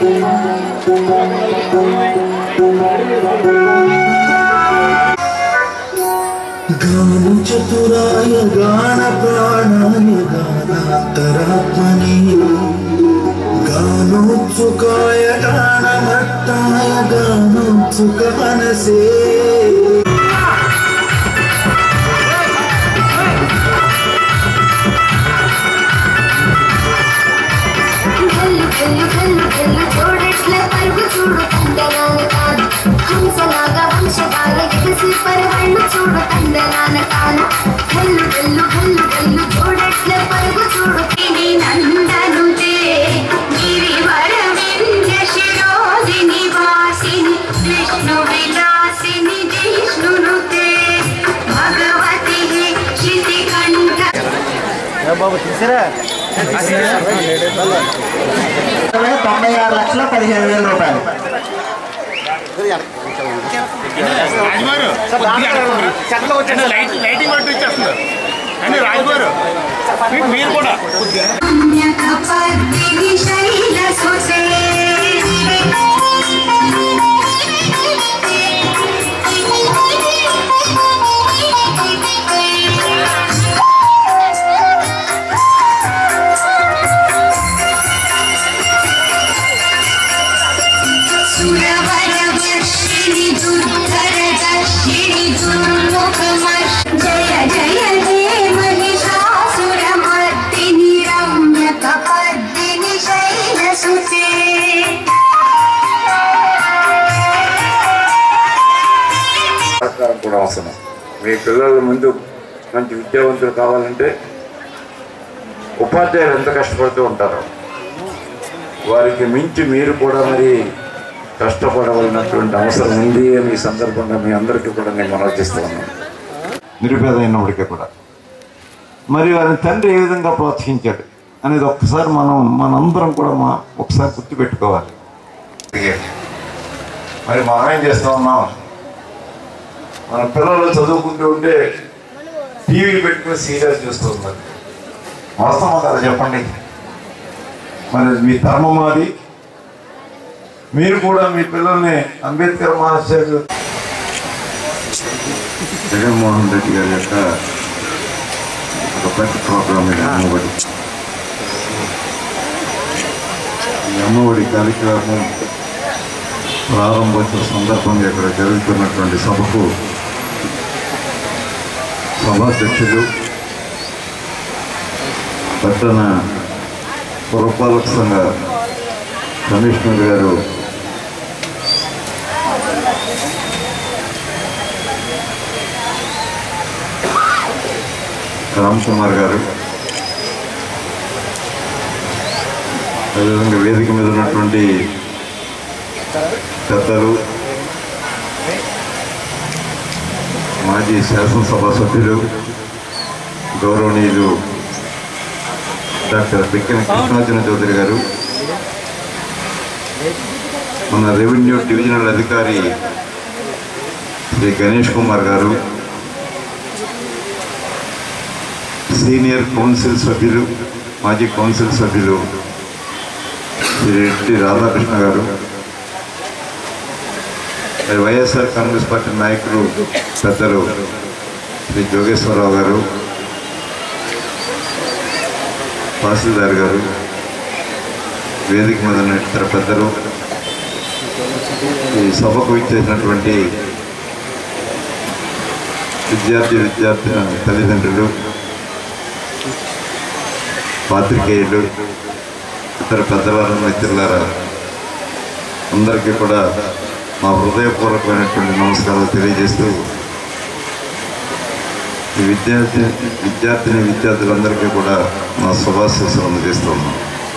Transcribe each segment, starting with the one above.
గాన చతురాయ గాన ప్రాణాయ గానాంతరాత్మని గానోత్సుకాయ గానమట్టాయ గానోత్సుక మనసే గల్లు గల్లు గల్లు గల్లు చూడట్ల పరుగు చూడు తండనాన కాదు హంసలాగా వంశధార ఎగసి పరవళ్ళు చూడు తండనాన కాన గల్లు గల్లు గల్లు గల్లు చూడట్ల పరుగు చూడు తిని నందనుతే గిరివర వింధ్య శిరోదిని వాసిని విష్ణు విలాసిని జిష్ణునుతే భగవతి శితి కంఠ తొంభై ఆరు లక్షల పదిహేను వేల రూపాయలు లైట్ లైటింగ్ పట్టు ఇచ్చేస్తున్నారు అండి రాజుగారు మీ- మీరు కూడా కపర్దిని శైలసుతే సురవరవర్షిణి దుర్ధరదర్శిణి దుర్ముఖమర్ష జయ జయ హే महिषासुरमर्दिनि रम्यकपर्दिनि शैलसुते సహకారం కూడా అవసరం మీ పిల్లల ముందు మంచి విద్యావంతులు కావాలంటే ఉపాధ్యాయులు ఎంత కష్టపడుతూ ఉంటారో వారికి మించి మీరు కూడా మరి కష్టపడవలసినటువంటి అవసరం ఉంది అని ఈ సందర్భంగా మీ అందరికీ కూడా నేను మనోచిస్తూ ఉన్నాను నిరుపేద అయినప్పటికీ కూడా మరి వారి తండ్రి ఏ విధంగా ప్రోత్సహించాడు అనేది ఒక్కసారి మనం మనందరం కూడా మా ఒకసారి గుర్తుపెట్టుకోవాలి మరి మనం ఏం చేస్తూ ఉన్నాం మన పిల్లలు చదువుకుంటూ ఉంటే టీవీ పెట్టుకుని సీరియల్స్ చూస్తూ ఉన్నారు వాస్తవం కదా చెప్పండి మరి మీ ధర్మం అది మీరు కూడా మీ పిల్లల్ని అంబేద్కర్ మహాశయ జగన్మోహన్ రెడ్డి గారి యొక్క ఒక పెద్ద ప్రోగ్రామ్ ఇది అమ్మఒడి ఈ అమ్మఒడి కార్యక్రమం ప్రారంభోత్సవ సందర్భంగా ఇక్కడ జరుగుతున్నటువంటి సభకు సభాధ్యక్షులు పట్టణ పురపాలక సంఘ కమిషనర్ గారు రామ్ కుమార్ గారు అదేవిధంగా వేదిక మీద ఉన్నటువంటి పెద్దలు మాజీ శాసనసభ సభ్యులు గౌరవనీయులు డాక్టర్ బిక్కన కృష్ణార్జున చౌదరి గారు మన రెవెన్యూ డివిజనల్ అధికారి శ్రీ గణేష్ కుమార్ గారు సీనియర్ కౌన్సిల్ సభ్యులు మాజీ కౌన్సిల్ సభ్యులు శ్రీ రెడ్డి రాధాకృష్ణ గారు మరి వైఎస్ఆర్ కాంగ్రెస్ పార్టీ నాయకులు పెద్దలు శ్రీ జోగేశ్వరరావు గారు తహసీల్దార్ గారు వేదిక మీద ఉన్న ఇతర పెద్దలు ఈ సభకు ఇచ్చేసినటువంటి విద్యార్థి విద్యార్థి తల్లిదండ్రులు పాత్రికేయులు ఇతర పెద్దవారు మిత్రులారా అందరికీ కూడా మా హృదయపూర్వకమైనటువంటి నమస్కారాలు తెలియజేస్తూ ఈ విద్యార్థి విద్యార్థిని విద్యార్థులందరికీ కూడా మా శుభాశీస్సులు అందజేస్తూ ఉన్నాం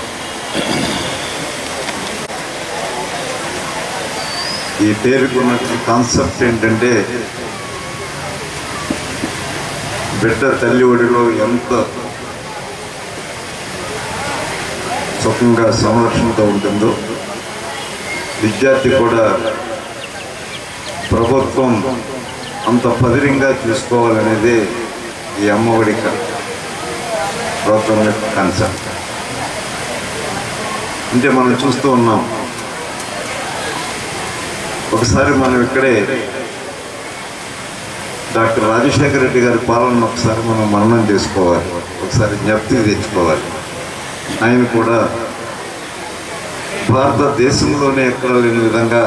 ఈ పేరుకున్న కాన్సెప్ట్ ఏంటంటే బిడ్డ తల్లి ఒడిలో ఎంత సుఖంగా సంరక్షణతో ఉంటుందో విద్యార్థి కూడా ప్రభుత్వం అంత పదిలంగా చూసుకోవాలనేదే ఈ అమ్మఒడి ప్రోగ్రామ్ యొక్క కాన్సెప్ట్ అంటే మనం చూస్తూ ఉన్నాం ఒకసారి మనం ఇక్కడే డాక్టర్ రాజశేఖర రెడ్డి గారి పాలన ఒకసారి మనం మననం చేసుకోవాలి ఒకసారి జ్ఞప్తికి తెచ్చుకోవాలి ఆయన కూడా భారతదేశంలోనే ఎక్కడ లేని విధంగా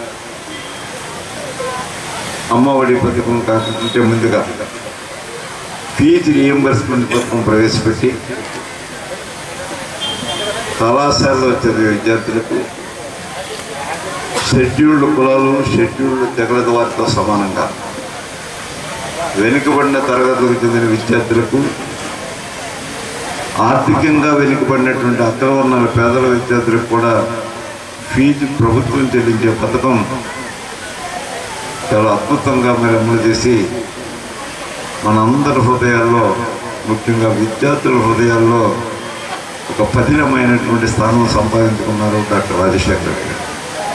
అమ్మఒడి పథకం కాకుంటే ముందుగా ఫీజు రియంబర్స్మెంట్ పథకం ప్రవేశపెట్టి కళాశాలలో చదివే విద్యార్థులకు షెడ్యూల్డ్ కులాలు షెడ్యూల్డ్ తెగల వారితో సమానంగా వెనుకబడిన తరగతులకు చెందిన విద్యార్థులకు ఆర్థికంగా వెనుకబడినటువంటి అగ్రవర్ణాల పేదల విద్యార్థులకు కూడా ఫీజు ప్రభుత్వం చెల్లించే పథకం చాలా అద్భుతంగా మరి అమలు చేసి మనందరి హృదయాల్లో ముఖ్యంగా విద్యార్థుల హృదయాల్లో ఒక పదిలమైనటువంటి స్థానం సంపాదించుకున్నారు డాక్టర్ రాజశేఖర రెడ్డి గారు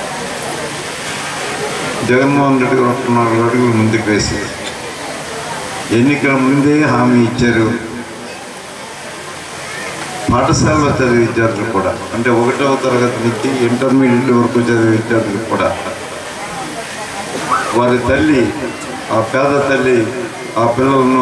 జగన్మోహన్ రెడ్డి గారు ఒక నాలుగు అడుగులు ముందుకు వేసి ఎన్నికల ముందే హామీ ఇచ్చారు పాఠశాలలో చదివే విద్యార్థులు కూడా అంటే ఒకటవ తరగతి నుంచి ఇంటర్మీడియట్ వరకు చదివే విద్యార్థులు కూడా వారి తల్లి ఆ పేద తల్లి ఆ పిల్లలను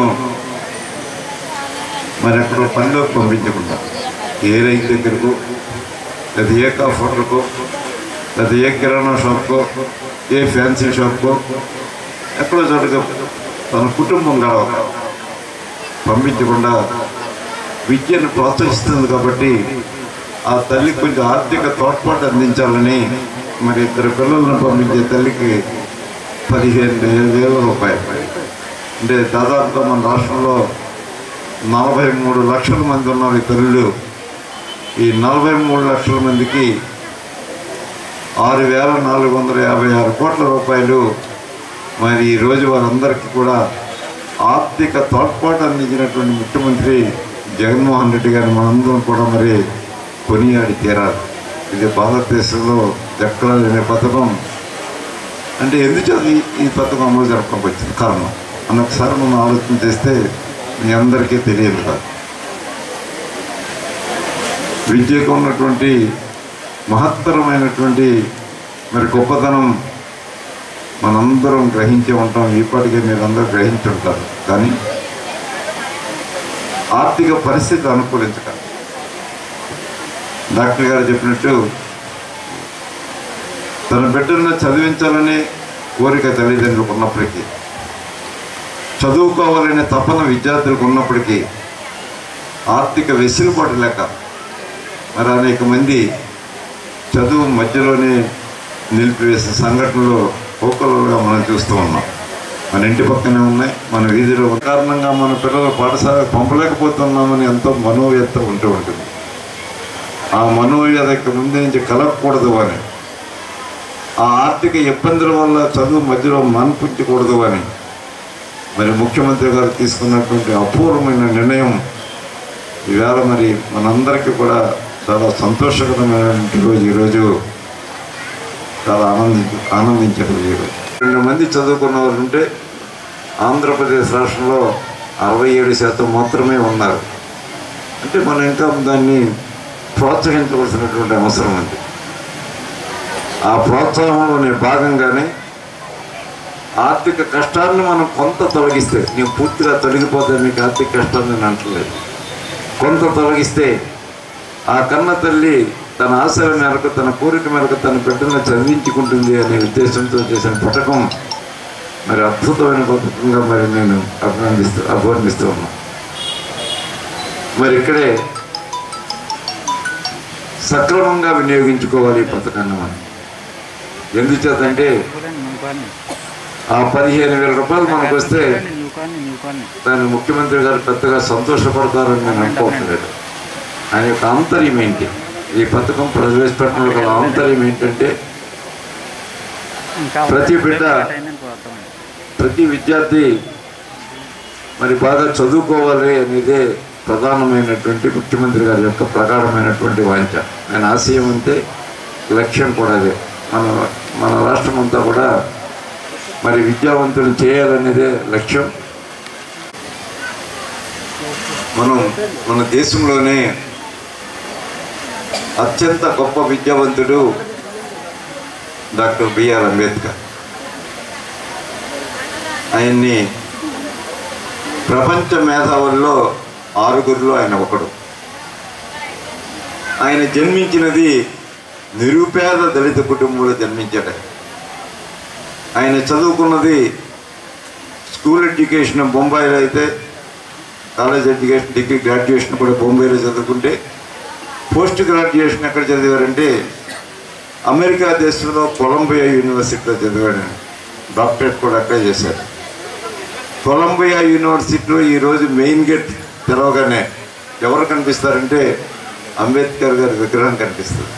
మరి ఎక్కడో పనిలోకి పంపించకుండా ఏ రైతు దగ్గరకు లేదా ఏ కాఫర్లకో లేదా ఏ కిరాణా షాప్కో ఏ ఫ్యాన్సీ షాప్కో ఎక్కడో చోటుగా తన కుటుంబం గడవక పంపించకుండా విద్యను ప్రోత్సహిస్తుంది కాబట్టి ఆ తల్లికి కొంచెం ఆర్థిక తోడ్పాటు అందించాలని మరి ఇద్దరు పిల్లలను పంపించే తల్లికి పదిహేను వేల రూపాయలు అంటే దాదాపుగా మన రాష్ట్రంలో నలభై మూడు లక్షల మంది ఉన్నారు ఈ తల్లులు ఈ నలభై మూడు లక్షల మందికి ఆరు వేల నాలుగు వందల యాభై ఆరు కోట్ల రూపాయలు మరి ఈరోజు వారందరికీ కూడా ఆర్థిక తోడ్పాటు అందించినటువంటి ముఖ్యమంత్రి జగన్మోహన్ రెడ్డి గారిని మనందరం కూడా మరి కొనియాడి తీరాలి ఇది భారతదేశంలో ఎక్కడ లేని పథకం అంటే ఎందుచేత ఈ ఈ పథకం అమలు జరపడానికి వచ్చింది కారణం అని ఒకసారి మనం ఆలోచన చేస్తే మీ అందరికీ తెలియదు కాదు విద్యకు ఉన్నటువంటి మహత్తరమైనటువంటి మరి గొప్పతనం మనందరం గ్రహించి ఉంటాం ఇప్పటికే మీరు అందరూ గ్రహించి ఉంటారు కానీ ఆర్థిక పరిస్థితి అనుకూలించక డాక్టర్ గారు చెప్పినట్టు తన బిడ్డలను చదివించాలనే కోరిక తల్లిదండ్రులకు ఉన్నప్పటికీ చదువుకోవాలనే తపన విద్యార్థులకు ఉన్నప్పటికీ ఆర్థిక వెసులుబాటు లేక మరి అనేక మంది చదువు మధ్యలోనే నిలిపివేసిన సంఘటనలు పోకలుగా మనం చూస్తూ ఉన్నాం మన ఇంటి పక్కనే ఉన్నాయి మన వీధిలో ఉన్న కారణంగా మన పిల్లలు పాఠశాలకు పంపలేకపోతున్నామని ఎంతో మనోవ్యత ఉంటూ ఉంటుంది ఆ మనోవ్యతకి ముందు నుంచి కలగకూడదు అని ఆ ఆర్థిక ఇబ్బందుల వల్ల చదువు మధ్యలో మనిపించకూడదు అని మరి ముఖ్యమంత్రి గారు తీసుకున్నటువంటి అపూర్వమైన నిర్ణయం ఈవేళ మరి మనందరికీ కూడా చాలా సంతోషకరమైనటువంటి రోజు ఈరోజు చాలా ఆనందించ ఆనందించే రోజు ఈరోజు రెండు మంది చదువుకున్న వారు ఉంటే ఆంధ్రప్రదేశ్ రాష్ట్రంలో అరవై ఏడు శాతం మాత్రమే ఉన్నారు అంటే మనం ఇంకా దాన్ని ప్రోత్సహించవలసినటువంటి అవసరం ఉంది ఆ ప్రోత్సాహంలోనే భాగంగానే ఆర్థిక కష్టాన్ని మనం కొంత తొలగిస్తే నేను పూర్తిగా తొలగిపోతే మీకు ఆర్థిక కష్టాన్ని నేను అంటలేదు కొంత తొలగిస్తే ఆ కన్న తల్లి తన ఆశల మేరకు తన కోరిక మేరకు తన బిడ్డను చదివించుకుంటుంది అనే ఉద్దేశంతో చేసిన పథకం మరి అద్భుతమైన పథకంగా మరి నేను అభినందిస్తూ అభివర్ణిస్తూ ఉన్నాను మరి ఇక్కడే సక్రమంగా వినియోగించుకోవాలి ఈ పథకాన్ని మనం ఎందుచేతంటే ఆ పదిహేను వేల రూపాయలు మనకు వస్తే దాన్ని ముఖ్యమంత్రి గారు పెద్దగా సంతోషపడతారని నేను అనుకోవట్లేదు ఆయన యొక్క ఆంతర్యం ఏంటి ఈ పథకం ప్రవేశపెట్టడంలో గల ఆంతర్యం ఏంటంటే ప్రతి బిడ్డ ప్రతి విద్యార్థి మరి బాగా చదువుకోవాలి అనేదే ప్రధానమైనటువంటి ముఖ్యమంత్రి గారి యొక్క ప్రగాఢమైనటువంటి వాంఛ ఆయన ఆశయం అంతే లక్ష్యం కూడా అదే మన మన రాష్ట్రం అంతా కూడా మరి విద్యావంతులు చేయాలనేదే లక్ష్యం మనం మన దేశంలోనే అత్యంత గొప్ప విద్యావంతుడు డాక్టర్ బిఆర్ అంబేద్కర్ ఆయన్ని ప్రపంచ మేధావుల్లో ఆరుగురిలో ఆయన ఒకడు ఆయన జన్మించినది నిరుపేద దళిత కుటుంబంలో జన్మించాడు ఆయన. ఆయన చదువుకున్నది స్కూల్ ఎడ్యుకేషన్ బొంబాయిలో అయితే కాలేజ్ ఎడ్యుకేషన్ డిగ్రీ గ్రాడ్యుయేషన్ కూడా బొంబాయిలో చదువుకుంటే పోస్ట్ గ్రాడ్యుయేషన్ ఎక్కడ చదివారంటే అమెరికా దేశంలో కొలంబియా యూనివర్సిటీలో చదివాడు ఆయన. డాక్టరేట్ కూడా అక్కడే చేశారు కొలంబియా యూనివర్సిటీలో ఈరోజు మెయిన్ గేట్ తెరవగానే ఎవరు కనిపిస్తారంటే అంబేద్కర్ గారి విగ్రహం కనిపిస్తుంది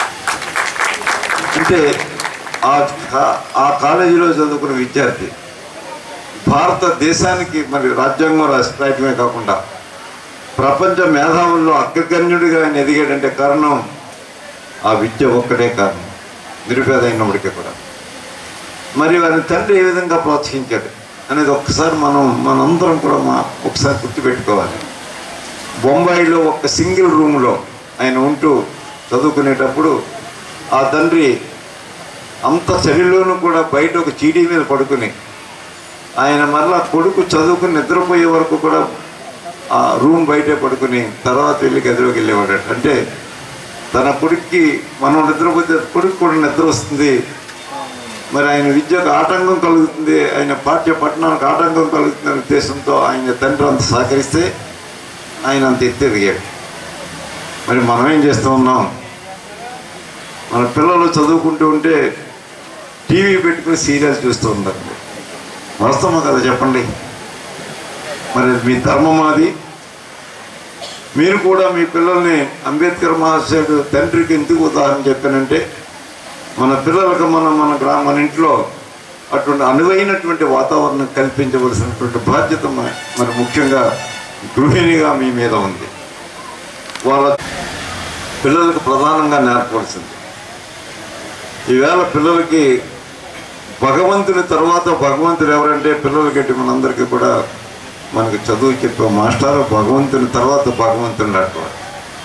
అంటే ఆ కా- ఆ కాలేజీలో చదువుకున్న విద్యార్థి భారతదేశానికి మరి రాజ్యాంగం రాసి రాయటమే కాకుండా ప్రపంచ మేధావుల్లో అగ్రగణ్యుడిగా ఆయన ఎదిగాడంటే కారణం ఆ విద్య ఒక్కటే కారణం నిరుపేద అయినప్పటికీ కూడా మరి వారి తండ్రి ఏ విధంగా ప్రోత్సహించాడు అనేది ఒక్కసారి మనం మనందరం కూడా మా ఒకసారి గుర్తుపెట్టుకోవాలి బొంబాయిలో ఒక సింగిల్ రూమ్లో ఆయన ఉంటూ చదువుకునేటప్పుడు ఆ తండ్రి అంత చలిలోనూ కూడా బయట ఒక చీడీ మీద పడుకుని ఆయన మరలా కొడుకు చదువుకుని నిద్రపోయే వరకు కూడా ఆ రూమ్ బయటే పడుకుని తర్వాత వెళ్ళి గదిలోకి వెళ్ళేవాడు అంటే తన కొడుక్కి మనం నిద్రపోతే కొడుకు కూడా నిద్ర వస్తుంది మరి ఆయన విద్యకు ఆటంకం కలుగుతుంది ఆయన పాఠ్య పట్టణానికి ఆటంకం కలుగుతుందనే ఉద్దేశంతో ఆయన తండ్రి అంత సహకరిస్తే ఆయన అంత ఎత్తు ఎదిగాడు మరి మనం ఏం చేస్తూ ఉన్నాం మన పిల్లలు చదువుకుంటూ ఉంటే టీవీ పెట్టుకుని సీరియల్స్ చూస్తూ ఉంటారు వాస్తవం కదా చెప్పండి మరి మీ ధర్మం అది మీరు కూడా మీ పిల్లల్ని అంబేద్కర్ మహాశయుడు తండ్రికి ఎందుకు ఉదాహరణ చెప్పానంటే మన పిల్లలకు మనం మన గ్రామ మన ఇంట్లో అటువంటి అనువైనటువంటి వాతావరణం కల్పించవలసినటువంటి బాధ్యత మ- మరి ముఖ్యంగా గృహిణిగా మీ మీద ఉంది వాళ్ళ పిల్లలకు ప్రధానంగా నేర్పవలసింది ఈవేళ పిల్లలకి భగవంతుని తర్వాత భగవంతుడు ఎవరంటే పిల్లలకి మనందరికీ కూడా మనకు చదువు చెప్పే మాస్టారు భగవంతుని తర్వాత భగవంతుని అటువంటి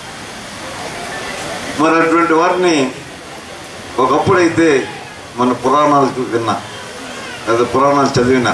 మరి అటువంటి వారిని ఒకప్పుడైతే మన పురాణాలు చూ- విన్నా లేదా పురాణాలు చదివినా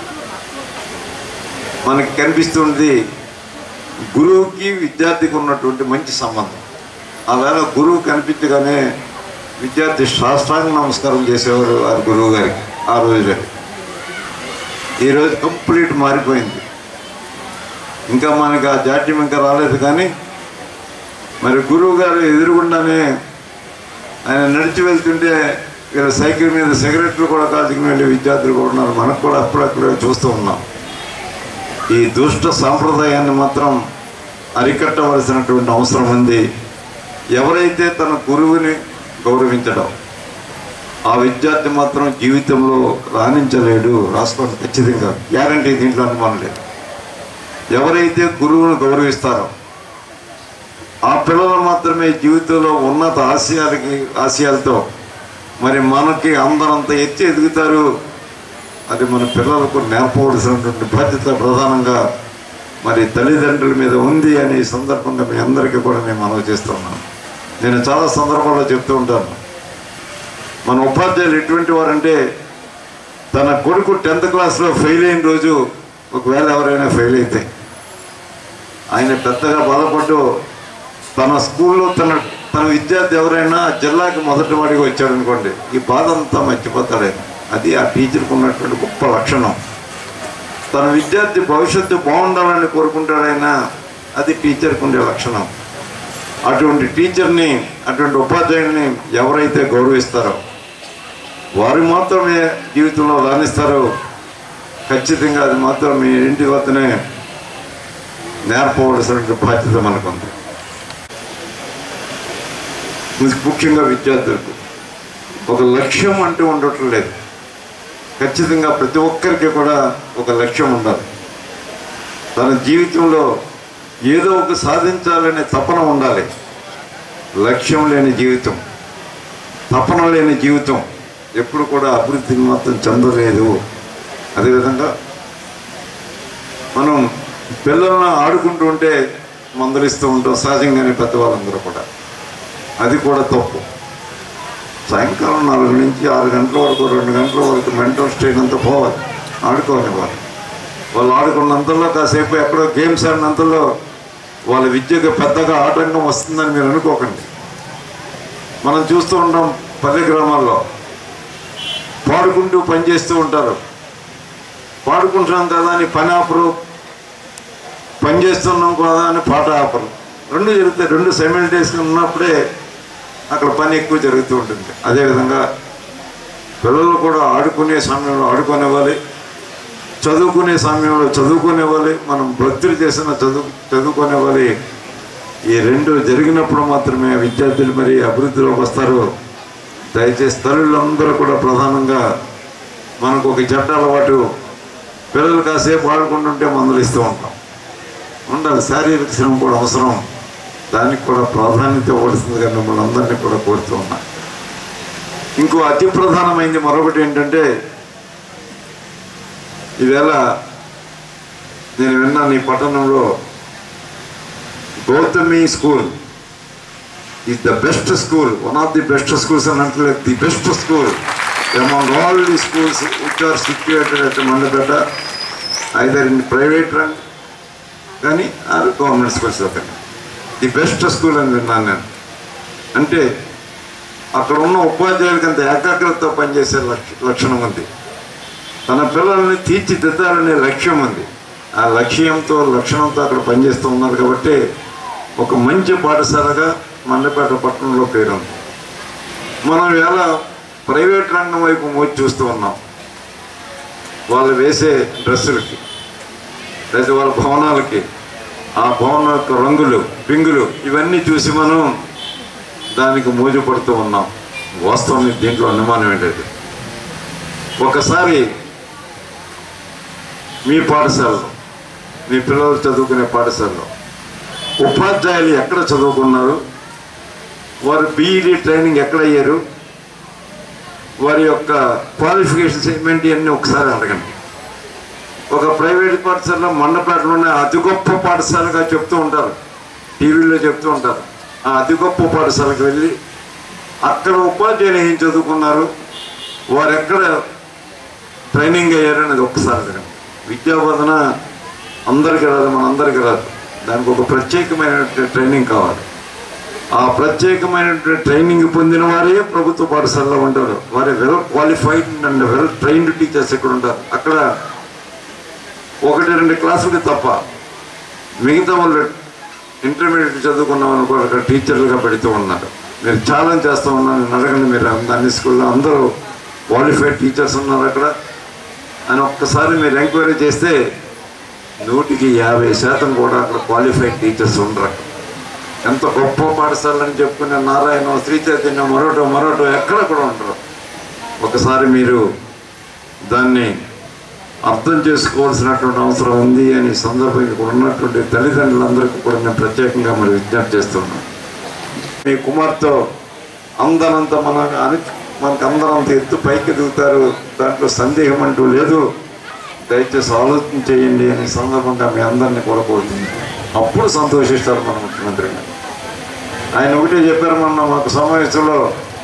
మనకి కనిపిస్తుంది గురువుకి విద్యార్థికి ఉన్నటువంటి మంచి సంబంధం ఆవేళ గురువు కనిపించగానే విద్యార్థి శాస్త్రాంగ నమస్కారం చేసేవారు ఆ గురువు గారికి ఆ రోజులో ఈరోజు కంప్లీట్ మారిపోయింది ఇంకా మనకి ఆ జాడ్యం ఇంకా రాలేదు కానీ మరి గురువు గారు ఎదురుగుండానే ఆయన నడిచి వెళ్తుంటే వీళ్ళ సైకిల్ మీద సిగరెట్లు కూడా కాల్చుకుని వెళ్ళే విద్యార్థులు కూడా ఉన్నారు మనకు కూడా అప్పుడప్పుడే చూస్తూ ఉన్నాం ఈ దుష్ట సాంప్రదాయాన్ని మాత్రం అరికట్టవలసినటువంటి అవసరం ఉంది ఎవరైతే తన గురువుని గౌరవించడం ఆ విద్యార్థి మాత్రం జీవితంలో రాణించలేడు రాసుకోండి ఖచ్చితంగా గ్యారంటీ దీంట్లో అనుమానం లేదు ఎవరైతే గురువును గౌరవిస్తారో ఆ పిల్లలు మాత్రమే జీవితంలో ఉన్నత ఆశయాలకి ఆశయాలతో మరి మనకి అందరంత ఎత్తి ఎదుగుతారు అది మన పిల్లలకు నేర్పవలసినటువంటి బాధ్యత ప్రధానంగా మరి తల్లిదండ్రుల మీద ఉంది అనే ఈ సందర్భంగా మీ అందరికీ కూడా నేను మనవి చేస్తున్నాను నేను చాలా సందర్భాల్లో చెప్తూ ఉంటాను మన ఉపాధ్యాయులు ఎటువంటి వారంటే తన కొడుకు టెన్త్ క్లాస్లో ఫెయిల్ అయిన రోజు ఒకవేళ ఎవరైనా ఫెయిల్ అయితే ఆయన పెద్దగా బాధపడ్డు తన స్కూల్లో తన తన విద్యార్థి ఎవరైనా జిల్లాకి మొదటి వాడిగా వచ్చాడు అనుకోండి ఈ బాధ అంతా మర్చిపోతాడు ఆయన అది ఆ టీచర్కి ఉన్నటువంటి గొప్ప లక్షణం తన విద్యార్థి భవిష్యత్తు బాగుండాలని కోరుకుంటాడైనా అది టీచర్కి ఉండే లక్షణం అటువంటి టీచర్ని అటువంటి ఉపాధ్యాయుడిని ఎవరైతే గౌరవిస్తారో వారు మాత్రమే జీవితంలో రాణిస్తారో ఖచ్చితంగా అది మాత్రం మీ ఇంటి వద్దనే నేర్పవలసినటువంటి బాధ్యత మనకుంది ముఖ్యంగా విద్యార్థులకు ఒక లక్ష్యం అంటూ ఉండటం లేదు ఖచ్చితంగా ప్రతి ఒక్కరికి కూడా ఒక లక్ష్యం ఉండాలి తన జీవితంలో ఏదో ఒక సాధించాలనే తపన ఉండాలి లక్ష్యం లేని జీవితం తపన లేని జీవితం ఎప్పుడు కూడా అభివృద్ధికి మాత్రం చెందలేదు అదేవిధంగా మనం పిల్లలను ఆడుకుంటూ ఉంటే మందలిస్తూ ఉంటాం సహజంగానే పెద్దవాళ్ళందరూ కూడా అది కూడా తప్పు సాయంకాలం నాలుగు నుంచి ఆరు గంటల వరకు రెండు గంటల వరకు మెంటల్ స్ట్రెయిన్ అంతా పోవాలి ఆడుకోనివ్వాలి వాళ్ళు ఆడుకున్నంతలో కాసేపు ఎక్కడో గేమ్స్ ఆడినంతలో వాళ్ళ విద్యకు పెద్దగా ఆటంకం వస్తుందని మీరు అనుకోకండి మనం చూస్తూ ఉంటాం పల్లె గ్రామాల్లో పాడుకుంటూ పని చేస్తూ ఉంటారు పాడుకుంటున్నాం కదా అని పని ఆపరు పని చేస్తున్నాం కదా అని పాట ఆపరు రెండు జరుగుతాయి రెండు సైమిల్టేస్గా ఉన్నప్పుడే అక్కడ పని ఎక్కువ జరుగుతూ ఉంటుంది అదేవిధంగా పిల్లలు కూడా ఆడుకునే సమయంలో ఆడుకునేవ్వాలి చదువుకునే సమయంలో చదువుకునేవ్వాలి మనం భక్తులు చేసిన చదువు చదువుకునేవ్వాలి ఈ రెండు జరిగినప్పుడు మాత్రమే విద్యార్థులు మరి అభివృద్ధిలోకి వస్తారు దయచేసి తల్లులందరూ కూడా ప్రధానంగా మనకు ఒక చెడ్డ అలవాటు పిల్లలు కాసేపు ఆడుకుంటుంటే మందులు ఇస్తూ ఉంటాం ఉండాలి శారీరక శ్రమ కూడా అవసరం దానికి కూడా ప్రాధాన్యత ఇవ్వాల్సిందిగా మిమ్మల్ని అందరినీ కూడా కోరుతూ ఉన్నా ఇంకో అతి ప్రధానమైంది మరొకటి ఏంటంటే ఈవేళ నేను విన్నాను ఈ పట్టణంలో Gautami school is the best school one of the best schools అని అంటే the best school among all the schools which are situated at Mandapeta either in private రంగ్ కానీ ఆర్ గవర్నమెంట్ స్కూల్స్ ఒకటి ది బెస్ట్ స్కూల్ అని విన్నాను నేను అంటే అక్కడ ఉన్న ఉపాధ్యాయులకి అంత ఏకాగ్రతతో పనిచేసే లక్ష లక్షణం ఉంది తన పిల్లల్ని తీర్చిదిద్దాలనే లక్ష్యం ఉంది ఆ లక్ష్యంతో లక్షణంతో అక్కడ పనిచేస్తూ ఉన్నారు కాబట్టి ఒక మంచి పాఠశాలగా మండపేట పట్టణంలో పేరుంది మనం ఎలా ప్రైవేట్ రంగం వైపు మోచి చూస్తూ ఉన్నాం వాళ్ళు వేసే డ్రెస్సులకి లేదా వాళ్ళ భవనాలకి ఆ భవనం యొక్క రంగులు పింగులు ఇవన్నీ చూసి మనం దానికి మోజు పడుతూ ఉన్నాం వాస్తవం దీంట్లో అనుమానం ఏంటది ఒకసారి మీ పాఠశాలలో మీ పిల్లలు చదువుకునే పాఠశాలలో ఉపాధ్యాయులు ఎక్కడ చదువుకున్నారు వారు బీఈడి ట్రైనింగ్ ఎక్కడ అయ్యారు వారి యొక్క క్వాలిఫికేషన్స్ ఏమేంటి అన్నీ ఒకసారి అడగండి ఒక ప్రైవేట్ పాఠశాల మండపేటలోనే అతి గొప్ప పాఠశాలగా చెప్తూ ఉంటారు టీవీలో చెప్తూ ఉంటారు ఆ అతి గొప్ప పాఠశాలకు వెళ్ళి అక్కడ ఉపాధ్యాయులు ఏం చదువుకున్నారు వారు ఎక్కడ ట్రైనింగ్ అయ్యారు అనేది ఒక్కసారి అడగండి విద్యా బోధన అందరికీ రాదు మనందరికీ రాదు దానికి ఒక ప్రత్యేకమైనటువంటి ట్రైనింగ్ కావాలి ఆ ప్రత్యేకమైనటువంటి ట్రైనింగ్ పొందిన వారే ప్రభుత్వ పాఠశాలలో ఉంటారు వారి well qualified and well trained teachers ఇక్కడ ఉంటారు అక్కడ ఒకటి రెండు క్లాసులకి తప్ప మిగతా వాళ్ళు ఇంటర్మీడియట్ చదువుకున్న వాళ్ళు కూడా అక్కడ టీచర్లుగా పెడుతూ ఉన్నారు మీరు ఛాలెంజ్ చేస్తూ ఉన్నాను నేను అడగండి మీరు అన్ని స్కూల్లో అందరూ క్వాలిఫైడ్ టీచర్స్ ఉన్నారు అక్కడ అని ఒక్కసారి మీరు ఎంక్వైరీ చేస్తే నూటికి యాభై శాతం కూడా అక్కడ క్వాలిఫైడ్ టీచర్స్ ఉండరు అక్కడ. ఎంత గొప్ప పాఠశాలని చెప్పుకునే నారాయణ శ్రీ చైతన్య మరోటో మరోటో ఎక్కడ కూడా ఉండరు ఒకసారి మీరు దాన్ని అర్థం చేసుకోవాల్సినటువంటి అవసరం ఉంది అని ఈ సందర్భంగా ఇక్కడ ఉన్నటువంటి తల్లిదండ్రులందరికీ కూడా నేను ప్రత్యేకంగా మరి విజ్ఞప్తి చేస్తున్నాను మీ కుమార్తె అందనంత మన అని మనకు అందరంత ఎత్తు పైకి దిగుతారు దాంట్లో సందేహం అంటూ లేదు దయచేసి ఆలోచన చేయండి అనే సందర్భంగా మీ అందరినీ కూడా కోరుతుంది అప్పుడు సంతోషిస్తారు మన ముఖ్యమంత్రి గారు ఆయన ఒకటే చెప్పారు మొన్న మాకు సమావేశంలో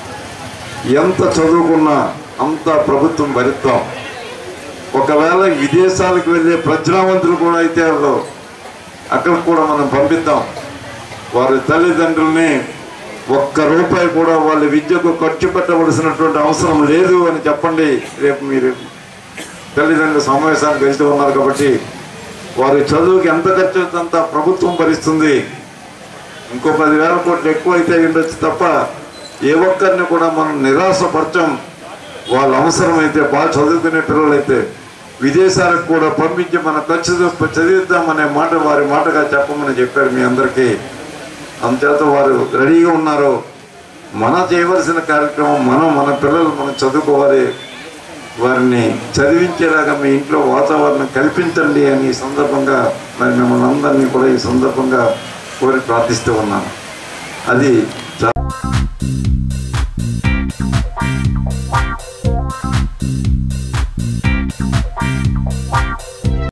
ఎంత చదువుకున్నా అంత ప్రభుత్వం భరిద్దాం ఒకవేళ విదేశాలకు వెళ్ళే ప్రజ్ఞావంతులు కూడా అయితే వాళ్ళు అక్కడ కూడా మనం పంపిద్దాం వారి తల్లిదండ్రుల్ని ఒక్క రూపాయి కూడా వాళ్ళ విద్యకు ఖర్చు పెట్టవలసినటువంటి అవసరం లేదు అని చెప్పండి రేపు మీరు తల్లిదండ్రుల సమావేశానికి వెళ్తూ ఉన్నారు కాబట్టి వారి చదువుకి ఎంత ఖర్చు అవుతుందంత ప్రభుత్వం భరిస్తుంది ఇంకో పదివేల కోట్లు ఎక్కువ అయితే ఉండొచ్చు తప్ప ఏ ఒక్కరిని కూడా మనం నిరాశపరచం వాళ్ళ అవసరమైతే బాగా చదువుకునే పిల్లలైతే విదేశాలకు కూడా పంపించి మన ఖర్చు చదివిద్దామనే మాట వారి మాటగా చెప్పమని చెప్పారు మీ అందరికీ అందుచేత వారు రెడీగా ఉన్నారు మన చేయవలసిన కార్యక్రమం మనం మన పిల్లలు మనం చదువుకోవాలి వారిని చదివించేలాగా మీ ఇంట్లో వాతావరణం కల్పించండి అని ఈ సందర్భంగా మరి మిమ్మల్ని అందరినీ కూడా ఈ సందర్భంగా కోరి ప్రార్థిస్తూ ఉన్నాను అది చా-